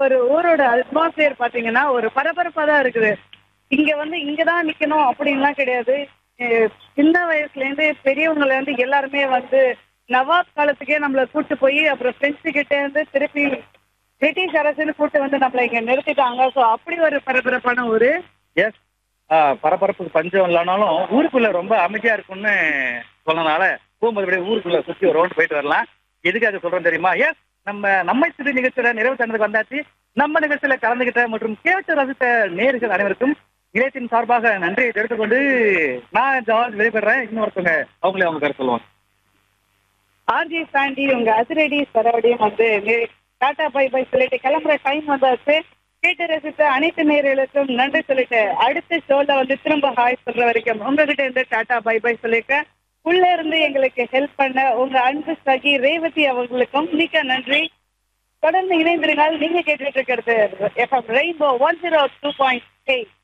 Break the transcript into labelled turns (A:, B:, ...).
A: ஒரு ஊரோட அட்மாஸ்பியர் பாத்தீங்கன்னா ஒரு பரபரப்பா தான் இருக்குது இங்க வந்து இங்கதான் நிக்கணும் அப்படின்லாம் கிடையாது அஹ் சின்ன வயசுல இருந்து பெரியவங்கல இருந்து எல்லாருமே வந்து நவாப் காலத்துக்கே நம்மள கூட்டு போய் அப்புறம் பிரெஞ்சு கிட்ட இருந்து திருப்பி பிரிட்டிஷ் அரசுன்னு கூட்டு வந்து நம்மள இங்க நிறுத்திட்டாங்க சோ அப்படி ஒரு பரபரப்பான ஊரு
B: எஸ் பரபரப்புக்கு பஞ்சம் இல்லைனாலும் ஊருக்குள்ள ரொம்ப அமைதியா இருக்கும்னு சொன்னனால போகும்போது அப்படியே ஊருக்குள்ள சுத்தி ஒரு ரவுண்ட் போயிட்டு வரலாம் எதுக்காக சொல்றேன் தெரியுமா எஸ் நம்ம நம்மை சிறு நிகழ்ச்சியில நிறைவு தந்ததுக்கு வந்தாச்சு நம்ம நிகழ்ச்சியில கலந்துகிட்ட மற்றும் கேட்டு ரசித்த நேர்கள் அனைவருக்கும் நிலையத்தின் சார்பாக நன்றியை தெரிவித்துக் கொண்டு நான் ஜார்ஜ் வெளிப்படுறேன் இன்னொருத்தவங்க அவங்களே அவங்க பேர் சொல்லுவாங்க
A: ஆர்ஜி சாண்டி உங்க அதிரடி சரவடியும் வந்து நே- டாடா பை பை சொல்லிட்டு கிளம்புற டைம் வந்தாச்சு கேட்டு ரசித்த அனைத்து நேர்களுக்கும் நன்றி சொல்லிட்டு அடுத்த ஷோல வந்து திரும்ப ஹாய் சொல்ற வரைக்கும் உங்ககிட்ட இருந்து டாடா பை பை சொல்லிருக்கேன் உள்ள இருந்து எங்களுக்கு ஹெல்ப் பண்ண உங்க அன்பு சகி ரேவதி அவர்களுக்கும் மிக்க நன்றி தொடர்ந்து இணைந்திருங்கள் நீங்க கேட்டுட்டு இருக்கிறது FM Rainbow one zero two point eight